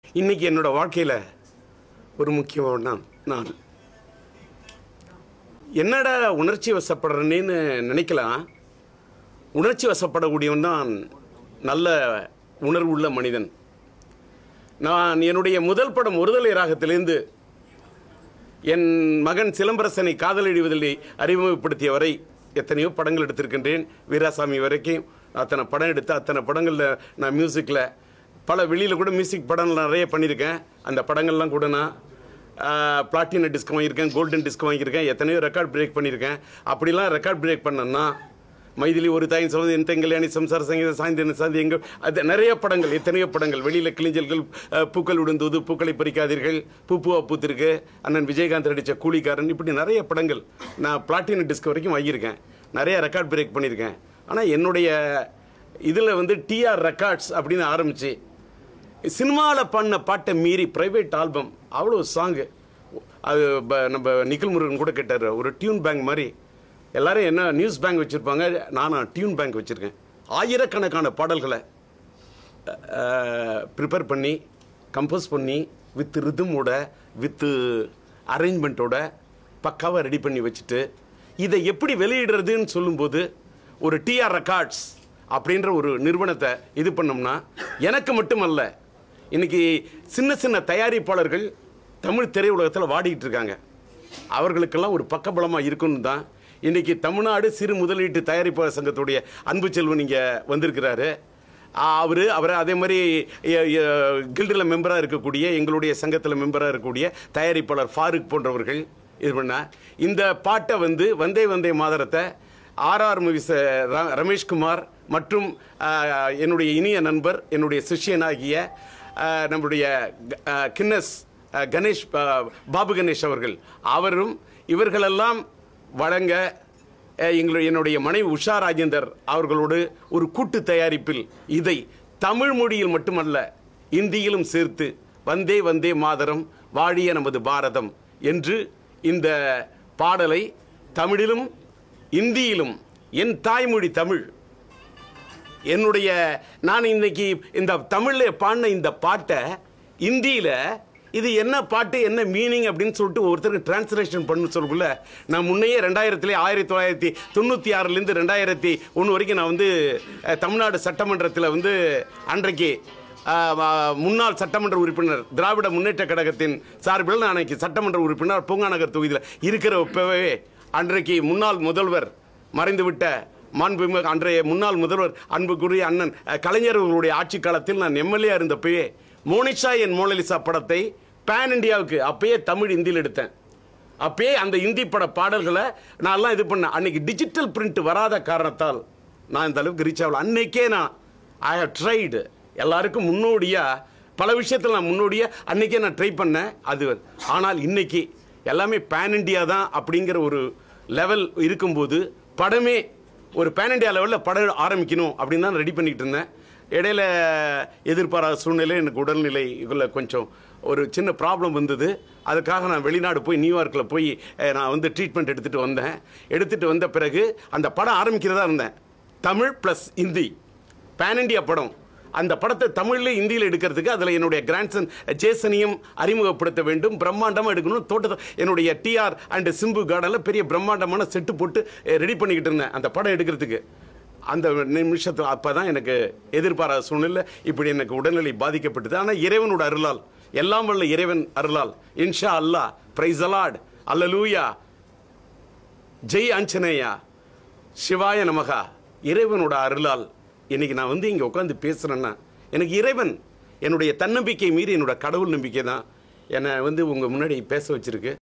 இன்னைக்கு என்னோட வாழ்க்கையில் ஒரு முக்கியமான நாள் என்னடா உணர்ச்சி வசப்படுறேன்னு நினைக்கலாம் உணர்ச்சி வசப்படக்கூடியவன் தான் நல்ல உணர்வுள்ள மனிதன் நான் என்னுடைய முதல் படம் ஒருதலை ராகத்திலிருந்து என் மகன் சிலம்பரசனை காதலிடுவதில்லை அறிமுகப்படுத்திய வரை எத்தனையோ படங்கள் எடுத்திருக்கின்றேன் வீராசாமி வரைக்கும் அத்தனை படம் எடுத்து அத்தனை படங்களில் நான் மியூசிக்கில் பல வெளியில் கூட மியூசிக் படம் நிறைய பண்ணியிருக்கேன் அந்த படங்கள்லாம் கூட நான் பிளாட்டினம் டிஸ்க் வாங்கியிருக்கேன் கோல்டன் டிஸ்க் வாங்கியிருக்கேன் எத்தனையோ ரெக்கார்ட் பிரேக் பண்ணியிருக்கேன் அப்படிலாம் ரெக்கார்ட் பிரேக் பண்ணேன்னா மைதிலி ஒரு தாயின் சொல்வது என் தெங்கல்யாணி சம்சார சங்கீதம் சாய்ந்த சாந்தி எங்கள் அது நிறைய படங்கள் எத்தனையோ படங்கள் வெளியில் கிளிஞ்சல்கள் அஹ், பூக்கள் விடுந்தது பூக்களை பறிக்காதீர்கள் பூ பூவா பூத்திருக்கு அண்ணன் விஜயகாந்த் நடித்த கூலிக்காரன் இப்படி நிறைய படங்கள் நான் பிளாட்டினம் டிஸ்க் வரைக்கும் வாங்கியிருக்கேன் நிறைய ரெக்கார்ட் பிரேக் பண்ணியிருக்கேன் ஆனால் என்னுடைய இதில் வந்து டிஆர் ரெக்கார்ட்ஸ் அப்படின்னு ஆரம்பிச்சு சினிமாவில் பண்ண பாட்டை மீறி ப்ரைவேட் ஆல்பம் அவ்வளோ சாங்கு அது ப- நம்ம நிக்கில் முருகன் கூட கேட்டார் ஒரு டியூன் பேங்க் மாதிரி எல்லாரும் என்ன நியூஸ் பேங்க் வச்சுருப்பாங்க நானும் டியூன் பேங்க் வச்சுருக்கேன் ஆயிரக்கணக்கான பாடல்களை ப்ரிப்பேர் பண்ணி கம்போஸ் பண்ணி வித் ரிதமோட வித்து அரேஞ்ச்மெண்ட்டோட பக்காவாக ரெடி பண்ணி வச்சுட்டு இதை எப்படி வெளியிடுறதுன்னு சொல்லும்போது ஒரு டிஆர் ரெக்கார்ட்ஸ் அப்படின்ற ஒரு நிறுவனத்தை இது பண்ணோம்னா எனக்கு மட்டுமல்ல இன்னைக்கு சின்ன சின்ன தயாரிப்பாளர்கள் தமிழ் திரையுலகத்தில் வாடிக்கிட்டு இருக்காங்க அவர்களுக்கெல்லாம் ஒரு பக்கபலமாக இருக்கணும் தான் இன்னைக்கு தமிழ்நாடு சிறு முதலீட்டு தயாரிப்பாளர் சங்கத்துடைய அன்பு செல்வன் இங்கே வந்திருக்கிறாரு அவர் அவர் அதே மாதிரி கில்டில் மெம்பராக இருக்கக்கூடிய எங்களுடைய சங்கத்தில் மெம்பராக இருக்கக்கூடிய தயாரிப்பாளர் ஃபாரூக் போன்றவர்கள் இது பண்ண இந்த பாட்டை வந்து வந்தே வந்தே மாதரத்தை ஆர்ஆர் மூவிஸ் ரமேஷ்குமார் மற்றும் ஆஹ், என்னுடைய இனிய நண்பர் என்னுடைய சிஷ்யனாகிய ஆஹ், நம்முடைய க- ஆஹ், கின்னஸ் ஆஹ், கணேஷ் ஆஹ், பாபு கணேஷ் அவர்கள் அவரும் இவர்களெல்லாம் வழங்க அஹ், எங்களுடைய என்னுடைய மனைவி உஷா ராஜேந்தர் அவர்களோடு ஒரு கூட்டு தயாரிப்பில் இதை தமிழ் மொழியில் மட்டுமல்ல இந்தியிலும் சேர்த்து வந்தே வந்தே மாதரம் வாழிய நமது பாரதம் என்று இந்த பாடலை தமிழிலும் இந்தியிலும் என் தாய்மொழி தமிழ் என்னுடைய நான் இன்னைக்கு இந்த தமிழில் பாடின இந்த பாட்டை இந்தியில் இது என்ன பாட்டு என்ன மீனிங் அப்படின்னு சொல்லிட்டு ஒருத்தருக்கு டிரான்ஸ்லேஷன் பண்ணு சொல்லக்குள்ள நான் முன்னையே ரெண்டாயிரத்துல ஆயிரத்தி தொள்ளாயிரத்தி தொண்ணூற்றி ஆறுலேருந்து ரெண்டாயிரத்தி ஒன்று வரைக்கும் நான் வந்து அஹ், தமிழ்நாடு சட்டமன்றத்தில் வந்து அன்றைக்கு அஹ், வ- முன்னாள் சட்டமன்ற உறுப்பினர் திராவிட முன்னேற்ற கழகத்தின் சார்பில் நான் அன்னைக்கு சட்டமன்ற உறுப்பினர் பூங்காநகர் தொகுதியில் இருக்கிறப்பவே அன்றைக்கு முன்னாள் முதல்வர் மறைந்துவிட்ட மாண்புமிகு அன்றைய முன்னாள் முதல்வர் அன்புக்குரிய அண்ணன் அஹ், கலைஞர் அவர்களுடைய ஆட்சி காலத்தில் நான் எம்எல்ஏ இருந்தப்பயே மோனிஷா என் மோனலிசா படத்தை பேன் இந்தியாவுக்கு அப்பயே தமிழ் இந்தியில் எடுத்தேன் அப்பயே அந்த இந்தி பட பாடல்களை நான்லாம் இது பண்ணேன் அன்னைக்கு டிஜிட்டல் பிரிண்ட் வராத காரணத்தால் நான் இந்த அளவுக்கு ரீச் ஆகல அன்னைக்கே நான் ஐ ஹவ் ட்ரைடு எல்லாருக்கும் முன்னோடியாக பல விஷயத்தில் நான் முன்னோடியாக அன்னைக்கே நான் ட்ரை பண்ணேன் அது ஆனால் இன்னைக்கு எல்லாமே பேன் இண்டியா தான் அப்படிங்கிற ஒரு லெவல் இருக்கும்போது படமே ஒரு பேன் இண்டியா லெவலில் படம் ஆரம்பிக்கணும் அப்படின்னு தான் ரெடி பண்ணிக்கிட்டு இருந்தேன் இடையில எதிர்பாராத சூழ்நிலை எனக்கு உடல்நிலைக்குள்ள கொஞ்சம் ஒரு சின்ன ப்ராப்ளம் வந்தது அதுக்காக நான் வெளிநாடு போய் நியூயார்க்கில் போய் அஹ், நான் வந்து ட்ரீட்மெண்ட் எடுத்துகிட்டு வந்தேன் எடுத்துகிட்டு வந்த பிறகு அந்த படம் ஆரம்பிக்கிறதா இருந்தேன் Tamil plus Hindi pan India படம் அந்த படத்தை தமிழ்ல இந்தியில் எடுக்கிறதுக்கு அதில் என்னுடைய கிராண்ட்சன் ஜேசனையும் அறிமுகப்படுத்த வேண்டும் பிரம்மாண்டமாக எடுக்கணும் தோட்டத்தை என்னுடைய டிஆர் அண்ட் சிம்பு கார்டனில் பெரிய பிரம்மாண்டமான செட்டு போட்டு ரெடி பண்ணிக்கிட்டு இருந்தேன் அந்த படம் எடுக்கிறதுக்கு அந்த நிமிஷத்தில் அப்போ தான் எனக்கு எதிர்பாராத சூழ்நிலை இப்படி எனக்கு உடல்நிலை பாதிக்கப்பட்டது ஆனால் இறைவனோட அருளால் எல்லாம் வல்ல இறைவன் அருளால் இன்ஷா அல்லாஹ் praise the Lord hallelujah Jai Anjaneya சிவாய நமகா இறைவனோட அருளால் இன்னைக்கு நான் வந்து இங்கே உட்காந்து பேசுகிறேன்னா எனக்கு இறைவன் என்னுடைய தன்னம்பிக்கை மீறி என்னோட கடவுள் நம்பிக்கை தான் என்னை வந்து உங்கள் முன்னாடி பேச வச்சிருக்கு